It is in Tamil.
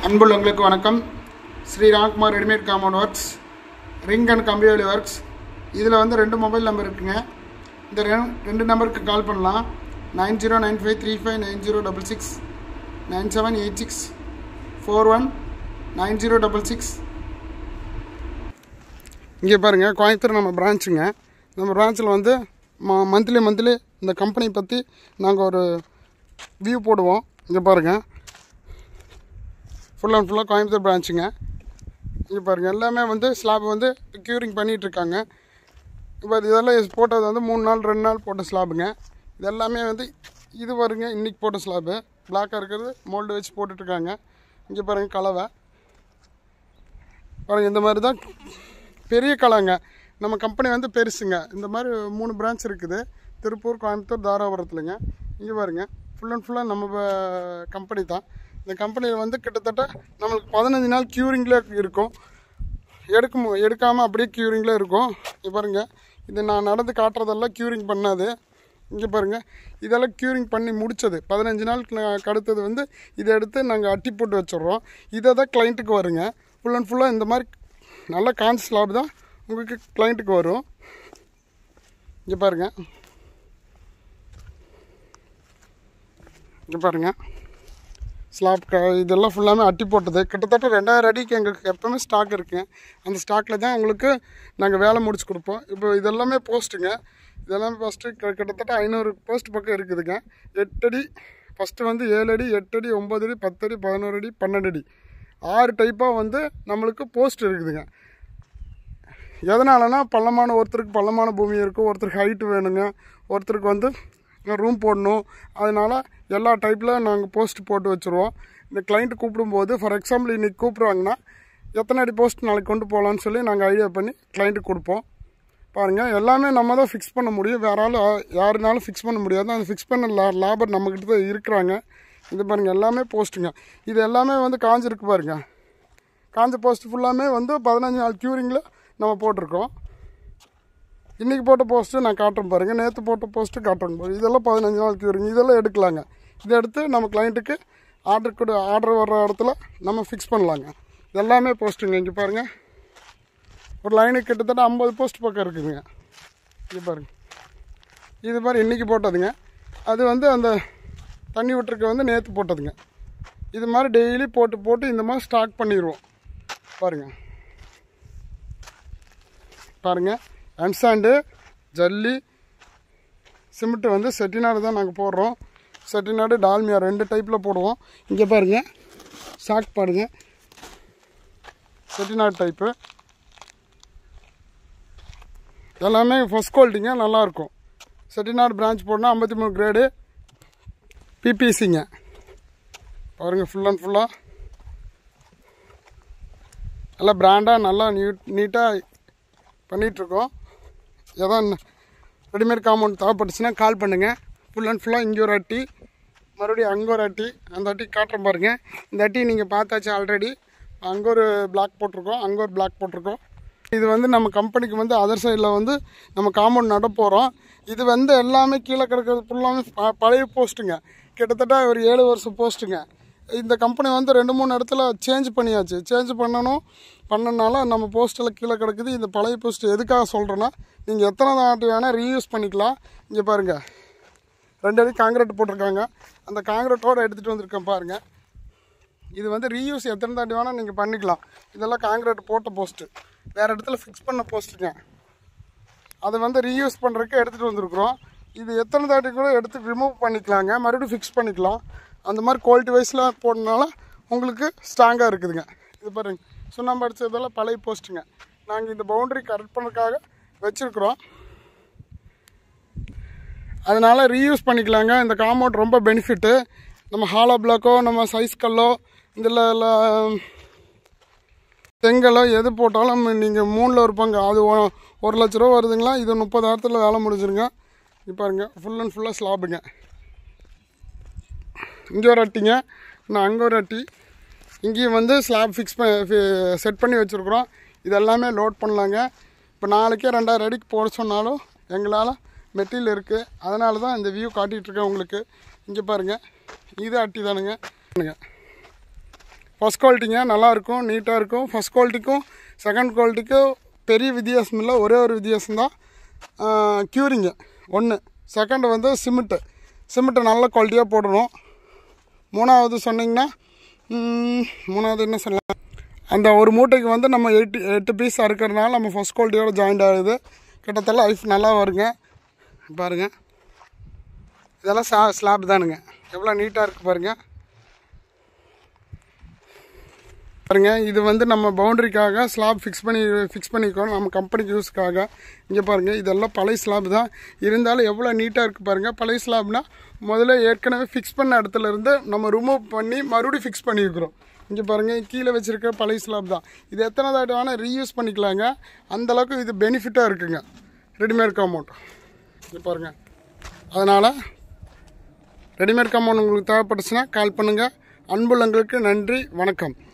அன்புள்ளவங்களுக்கு வணக்கம் Sri Ramkumar readymade compound works ring and கம்பிவேலி ஒர்க்ஸ் இதில் வந்து ரெண்டு மொபைல் நம்பர் இருக்குங்க இந்த ரெ- ரெண்டு நம்பருக்கு கால் பண்ணலாம் nine zero nine five three five nine zero double six nine seven eight six four one nine zero double six இங்கே பாருங்கள் கோயம்புத்தூர் நம்ம பிரான்ச்சுங்க நம்ம பிரான்ச்சில் வந்து ம மந்த்லி மந்த்லி இந்த கம்பெனி பற்றி நாங்கள் ஒரு வியூ போடுவோம் இங்கே பாருங்கள் ஃபுல் அண்ட் ஃபுல்லாக கோயம்புத்தூர் பிரான்ச்சுங்க இங்கே பாருங்கள் எல்லாமே வந்து ஸ்லாப் வந்து க்யூரிங் பண்ணிகிட்டு இருக்காங்க இப்போ இதெல்லாம் போட்டது வந்து மூணு நாள் ரெண்டு நாள் போட்ட ஸ்லாபுங்க இது எல்லாமே வந்து இது வருங்க இன்றைக்கி போட்ட ஸ்லாபு பிளாக்காக இருக்கிறது மோல்டு வச்சு போட்டுட்ருக்காங்க இங்கே பாருங்கள் கலவை பாருங்கள் இந்த மாதிரி தான் பெரிய கலைங்க நம்ம கம்பெனி வந்து பெருசுங்க இந்த மாதிரி மூணு பிரான்ச் இருக்குது திருப்பூர் கோயம்புத்தூர் தாராபுரத்துலங்க இங்கே பாருங்க ஃபுல் அண்ட் ஃபுல்லாக நம்ம கம்பெனி தான் இந்த கம்பெனியில் வந்து கிட்டத்தட்ட நம்மளுக்கு பதினஞ்சு நாள் க்யூரிங்கில் இருக்கும் எடுக்க மு- எடுக்காமல் அப்படியே க்யூரிங்கில் இருக்கும் இங்கே பாருங்க இது நான் நடந்து காட்டுறதெல்லாம் க்யூரிங் பண்ணாது இங்கே பாருங்க இதெல்லாம் க்யூரிங் பண்ணி முடிச்சது பதினஞ்சு நாளுக்கு நான் அடுத்தது வந்து இதை எடுத்து நாங்கள் அட்டி போட்டு வச்சிடுறோம் இதை தான் கிளைண்ட்டுக்கு வருங்க ஃபுல் அண்ட் ஃபுல்லாக இந்த மாதிரி நல்ல கான்ஸ் ஸ்லாப் தான் உங்களுக்கு கிளைண்ட்டுக்கு வரும் இங்கே பாருங்க இங்கே பாருங்க ஸ்லாப் க இதெல்லாம் ஃபுல்லாமே அட்டி போட்டது கிட்டத்தட்ட ரெண்டாயிரம் அடிக்கு எங்களுக்கு எப்போவுமே ஸ்டாக் இருக்குங்க அந்த ஸ்டாக்கில் தான் உங்களுக்கு நாங்கள் வேலை முடிச்சு கொடுப்போம் இப்போ இதெல்லாமே போஸ்ட்டுங்க இதெல்லாமே ஃபஸ்ட்டு கிட்டத்தட்ட ஐநூறு போஸ்ட் பக்கம் இருக்குதுங்க எட்டடி ஃபஸ்ட்டு வந்து ஏழு அடி எட்டு அடி ஒம்பது அடி பத்து அடி பதினோரு அடி பன்னெண்டு அடி ஆறு டைப்பாக வந்து நம்மளுக்கு போஸ்ட் இருக்குதுங்க எதனாலனா பள்ளமான ஒருத்தருக்கு பள்ளமான பூமி இருக்கும் ஒருத்தருக்கு ஹைட்டு வேணுங்க ஒருத்தருக்கு வந்து ரூம் போடணும் அதனால் எல்லா டைப்பில் நாங்கள் போஸ்ட் போட்டு வச்சுருவோம் இந்த கிளைண்ட் கூப்பிடும்போது ஃபார் எக்ஸாம்பிள் இன்றைக்கி கூப்பிட்றாங்கன்னா எத்தனை அடி போஸ்ட் நாளைக்கு கொண்டு போகலான்னு சொல்லி நாங்கள் ஐடியா பண்ணி கிளைண்ட்டுக்கு கொடுப்போம் பாருங்கள் எல்லாமே நம்ம தான் ஃபிக்ஸ் பண்ண முடியும் வேற ஆள் யாருனாலும் ஃபிக்ஸ் பண்ண முடியாது அந்த ஃபிக்ஸ் பண்ண லா லேபர் நம்மக்கிட்ட தான் இருக்கிறாங்க இது பாருங்கள் எல்லாமே போஸ்ட்டுங்க இது எல்லாமே வந்து காஞ்சிருக்கு பாருங்கள் காஞ்ச போஸ்ட் ஃபுல்லாமே வந்து பதினஞ்சு நாள் க்யூரிங்கில் நம்ம போட்டிருக்கோம் இன்றைக்கி போட்ட போஸ்ட்டு நான் காட்டுறேன் பாருங்கள் நேற்று போட்ட போஸ்ட்டு காட்டுறேன் பாருங்க இதெல்லாம் பதினஞ்சு நாள் க்யூரிங் இதெல்லாம் எடுக்கலாங்க இதை எடுத்து நம்ம கிளைண்ட்டுக்கு ஆர்டர் கொடு ஆர்டர் வர்ற இடத்துல நம்ம ஃபிக்ஸ் பண்ணலாங்க எல்லாமே போஸ்ட்டுங்க இங்கே பாருங்கள் ஒரு லைனுக்கு கிட்டத்தட்ட ஐம்பது போஸ்ட் பக்கம் இருக்குதுங்க இங்கே பாருங்க இது மாதிரி இன்றைக்கி போட்டதுங்க அது வந்து அந்த தண்ணி விட்டுருக்கு வந்து நேற்று போட்டதுங்க இது மாதிரி டெய்லி போட்டு போட்டு இந்த மாதிரி ஸ்டாக் பண்ணிடுவோம் பாருங்கள் பாருங்கள் அன்சாண்டு ஜல்லி சிமெண்ட்டு வந்து செட்டிநாடு தான் நாங்கள் போடுறோம் செட்டிநாடு டால்மியா ரெண்டு டைப்பில் போடுவோம் இங்கே பாருங்கள் சாக் பாருங்கள் செட்டிநாடு டைப்பு எல்லாமே ஃபஸ்ட் குவாலிட்டிங்க நல்லாயிருக்கும் செட்டிநாடு பிரான்ச் போடணும் ஐம்பத்தி மூணு கிரேடு பிபிசிங்க பாருங்கள் ஃபுல் அண்ட் ஃபுல்லாக நல்லா பிராண்டாக நல்லா நீட் நீட்டாக பண்ணிகிட்ருக்கோம் ஏதோ ரெடிமேட் காம்பவுண்ட் தேவைப்பட்டுச்சுன்னா கால் பண்ணுங்கள் ஃபுல் அண்ட் ஃபுல்லாக இங்கே ஒரு அட்டி மறுபடியும் அங்கே ஒரு அட்டி அந்த அட்டி காட்டுறேன் பாருங்கள் இந்த அட்டி நீங்கள் பார்த்தாச்சு ஆல்ரெடி அங்கே ஒரு பிளாக் போட்டிருக்கோம் அங்கே ஒரு பிளாக் போட்டிருக்கோம் இது வந்து நம்ம கம்பெனிக்கு வந்து அதர் சைடில் வந்து நம்ம காம்பவுண்ட் நட போகிறோம் இது வந்து எல்லாமே கீழே கிடக்கிறது ஃபுல்லாமே ப- பழைய போஸ்ட்டுங்க கிட்டத்தட்ட ஒரு ஏழு வருஷம் போஸ்ட்டுங்க இந்த கம்பெனி வந்து ரெண்டு மூணு இடத்துல சேஞ்ச் பண்ணியாச்சு சேஞ்ச் பண்ணணும் பண்ணனால நம்ம போஸ்ட்டில் கீழே கிடக்குது இந்த பழைய போஸ்ட் எதுக்காக சொல்கிறேன்னா நீங்கள் எத்தனை நாட்டு வேணால் ரீயூஸ் பண்ணிக்கலாம் இங்கே பாருங்கள் ரெண்டு அடி காங்கிரீட் போட்டிருக்காங்க அந்த காங்கிரீட்டோடு எடுத்துகிட்டு வந்திருக்கேன் பாருங்கள் இது வந்து ரீயூஸ் எத்தனை தாட்டி வேணால் நீங்கள் பண்ணிக்கலாம் இதெல்லாம் காங்கிரீட் போட்ட போஸ்ட்டு வேறு இடத்துல ஃபிக்ஸ் பண்ண போஸ்ட்டுங்க அதை வந்து ரீயூஸ் பண்ணுறதுக்கு எடுத்துகிட்டு வந்திருக்கிறோம் இது எத்தனை தாட்டி கூட எடுத்து ரிமூவ் பண்ணிக்கலாங்க மறுபடியும் ஃபிக்ஸ் பண்ணிக்கலாம் அந்த மாதிரி குவாலிட்டி வைஸில் போடனால உங்களுக்கு ஸ்ட்ராங்காக இருக்குதுங்க இது பாருங்க சுண்ணாம்பு அடிச்சதெல்லாம் பழைய போஸ்ட்டுங்க நாங்கள் இந்த பவுண்டரி கரெக்ட் பண்ணுறதுக்காக வச்சுருக்குறோம் அதனால் ரீயூஸ் பண்ணிக்கலாங்க இந்த காம்பவுண்ட் ரொம்ப பெனிஃபிட்டு நம்ம ஹாலோ பிளாக்கோ நம்ம சைஸ் கல்லோ இதில் செங்கலோ எது போட்டாலும் நீங்கள் மூணில் ஒரு பங்கு அது ஒ- ஒரு லட்ச ரூபா வருதுங்களா இது முப்பதாயிரத்தில் வேலை முடிஞ்சிருங்க இப்போ பாருங்க ஃபுல் அண்ட் ஃபுல்லாக ஸ்லாபுங்க இங்கே ஒரு அட்டிங்க நான் அங்கே ஒரு அட்டி இங்கேயும் வந்து ஸ்லாப் ஃபிக்ஸ் பண்ணி செட் பண்ணி வச்சுருக்குறோம் இது எல்லாமே லோட் பண்ணலாங்க இப்போ நாளைக்கே ரெண்டாயிரம் அடிக்கு போட சொன்னாலும் எங்களால் மெட்டீரியல் இருக்குது அதனால தான் இந்த வியூ காட்டிகிட்ருக்கேன் உங்களுக்கு இங்கே பாருங்கள் இது அட்டி தானுங்க பாருங்க. ஃபஸ்ட் குவாலிட்டிங்க நல்லாயிருக்கும் நீட்டாக இருக்கும் ஃபஸ்ட் குவாலிட்டிக்கும் செகண்ட் குவாலிட்டிக்கும் பெரிய வித்தியாசம் இல்லை ஒரே ஒரு வித்தியாசம் தான் க்யூரிங்கு ஒன்று செகண்ட் வந்து சிமெண்ட்டு சிமெண்ட்டை நல்ல குவாலிட்டியாக போடணும் மூணாவது சொன்னிங்கன்னா ம், மூணாவது என்ன சொல்லலாம் அந்த ஒரு மூட்டைக்கு வந்து நம்ம எட்டு எட்டு பீஸ் அறுக்கிறதுனால நம்ம ஃபஸ்ட் குவாலிட்டியோட ஜாயிண்ட் ஆகுது கிட்டத்தட்ட லைஃப் நல்லா வருங்க பாருங்கள் இதெல்லாம் சா ஸ்லாப் தானுங்க எவ்வளோ நீட்டாக இருக்குது பாருங்கள் பாருங்க இது வந்து நம்ம பவுண்டரிக்காக ஸ்லாப் ஃபிக்ஸ் பண்ணி ஃபிக்ஸ் பண்ணிக்கோம் நம்ம கம்பெனிக்கு யூஸ்க்காக இங்கே பாருங்கள் இதெல்லாம் பழைய ஸ்லாப் தான் இருந்தாலும் எவ்வளோ நீட்டாக இருக்குது பாருங்கள் பழைய ஸ்லாப்னா முதல்ல ஏற்கனவே ஃபிக்ஸ் பண்ண இடத்துல இருந்து நம்ம ரிமூவ் பண்ணி மறுபடியும் ஃபிக்ஸ் பண்ணியிருக்கிறோம் இங்கே பாருங்கள் கீழே வச்சுருக்க பழைய ஸ்லாப் தான் இது எத்தனை தாட்டி வேணால் ரீயூஸ் பண்ணிக்கலாங்க அந்தளவுக்கு இது பெனிஃபிட்டாக இருக்குங்க ரெடிமேட் காம்பவுண்ட் இங்கே பாருங்கள் அதனால் ரெடிமேட் காம்பவுண்ட் உங்களுக்கு தேவைப்பட்டுச்சுன்னா கால் பண்ணுங்கள் அன்புள்ளங்களுக்கு நன்றி வணக்கம்